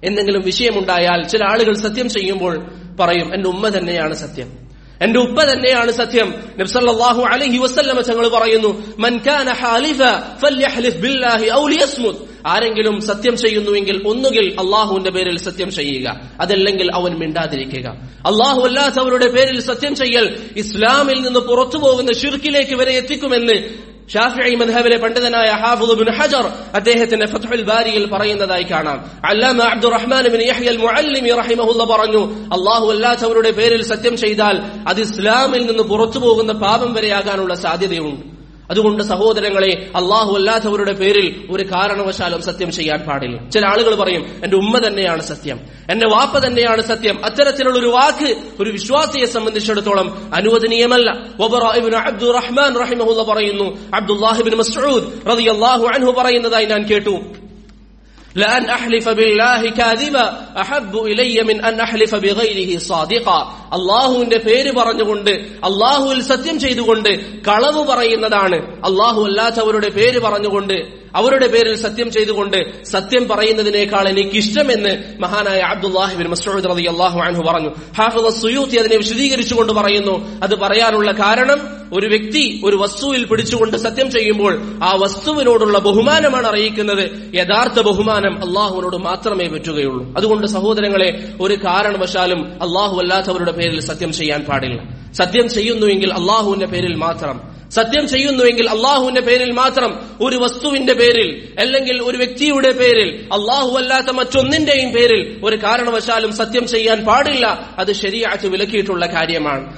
എന്തെങ്കിലും വിഷയമുണ്ടായാൽ ചില ആളുകൾ സത്യം ചെയ്യുമ്പോൾ പറയും എന്റെ ഉമ്മ തന്നെയാണ് സത്യം എന്റെ ഉപ്പ തന്നെയാണ് സത്യം നബ്സല്ലാഹു അലൈഹി വസല്ലമ തങ്ങൾ പറയുന്നു മൻ കാന ഹാലിഫ ഫല്യഹ്ലിഫ് ബില്ലാഹി ഔ ലിയസ്മുത് ആരെങ്കിലും സത്യം ചെയ്യുന്നുവെങ്കിൽ ഒന്നുകിൽ അള്ളാഹുവിന്റെ പേരിൽ സത്യം ചെയ്യുക അതല്ലെങ്കിൽ അവൻ മിണ്ടാതിരിക്കുക അള്ളാഹു അല്ലാത്തവരുടെ പേരിൽ സത്യം ചെയ്യൽ ഇസ്ലാമിൽ നിന്ന് പുറത്തു പോകുന്ന ഷിർക്കിലേക്ക് വരെ എത്തിക്കുമെന്ന് ഷാഫിഈ മദ്ഹബിലെ പണ്ഡിതനായ ഹാഫിദ് ബിൻ ഹജർ അദ്ദേഹത്തിന്റെ ഫത്ഹുൽ ബാരിയിൽ പറയുന്നതായി കാണാം അല്ലാമ Abdurrahman bin Yahya al Muallimi റഹിമഹുല്ല പറഞ്ഞു അല്ലാഹു അല്ലാത്തവരുടെ പേരിൽ സത്യം ചെയ്താൽ അത് ഇസ്ലാമിൽ നിന്ന് പുറത്തു പോകുന്ന പാപം വരെയാകാനുള്ള സാധ്യതയുണ്ട് അതുകൊണ്ട് സഹോദരങ്ങളെ അള്ളാഹു അല്ലാത്തവരുടെ പേരിൽ ഒരു കാരണവശാലും സത്യം ചെയ്യാൻ പാടില്ല ചില ആളുകൾ പറയും എന്റെ ഉമ്മ തന്നെയാണ് സത്യം എന്റെ വാപ്പ തന്നെയാണ് സത്യം അത്തരത്തിലുള്ള ഒരു വാക്ക് ഒരു വിശ്വാസിയെ സംബന്ധിച്ചിടത്തോളം അനുവദനീയമല്ല അബ്ദുറഹ്മാൻ റഹിമഹുല്ല പറയുന്നു അബ്ദുല്ലാഹിബിൻ മസ്ഊദ് റളിയല്ലാഹു അൻഹു പറയുന്നതായി ഞാൻ കേട്ടു لأن أحلف بالله كاذبا أحب إلي من أن أحلف بغيره صادقا അള്ളാഹുവിന്റെ പേര് പറഞ്ഞുകൊണ്ട് അള്ളാഹുവിൽ സത്യം ചെയ്തുകൊണ്ട് കളവ് പറയുന്നതാണ് അള്ളാഹു അല്ലാത്തവരുടെ പേര് പറഞ്ഞുകൊണ്ട് അവരുടെ പേരിൽ സത്യം ചെയ്തുകൊണ്ട് സത്യം പറയുന്നതിനേക്കാൾ എനിക്ക് ഇഷ്ടമെന്ന് മഹാനായ അബ്ദുല്ലാഹിബിൻ മസൂദ് റതി അള്ളാഹു അൻഹു പറഞ്ഞു ഹാഫിദ് സുയൂത്തി അതിനെ വിശദീകരിച്ചുകൊണ്ട് പറയുന്നു അത് പറയാനുള്ള കാരണം ഒരു വ്യക്തി ഒരു വസ്തുവിൽ പിടിച്ചുകൊണ്ട് സത്യം ചെയ്യുമ്പോൾ ആ വസ്തുവിനോടുള്ള ബഹുമാനമാണ് അറിയിക്കുന്നത് യഥാർത്ഥ ബഹുമാനം അള്ളാഹുവിനോട് മാത്രമേ പറ്റുകയുള്ളൂ അതുകൊണ്ട് സഹോദരങ്ങളെ ഒരു കാരണവശാലും അള്ളാഹു അല്ലാത്തവരുടെ പേരിൽ സത്യം ചെയ്യാൻ പാടില്ല സത്യം ചെയ്യുന്നുവെങ്കിൽ അള്ളാഹുവിന്റെ പേരിൽ മാത്രം സത്യം ചെയ്യുന്നുവെങ്കിൽ അള്ളാഹുവിന്റെ പേരിൽ മാത്രം ഒരു വസ്തുവിന്റെ പേരിൽ അല്ലെങ്കിൽ ഒരു വ്യക്തിയുടെ പേരിൽ അള്ളാഹു അല്ലാത്ത മറ്റൊന്നിന്റെയും പേരിൽ ഒരു കാരണവശാലും സത്യം ചെയ്യാൻ പാടില്ല അത് ശരിയാക്കി വിലക്കിയിട്ടുള്ള കാര്യമാണ്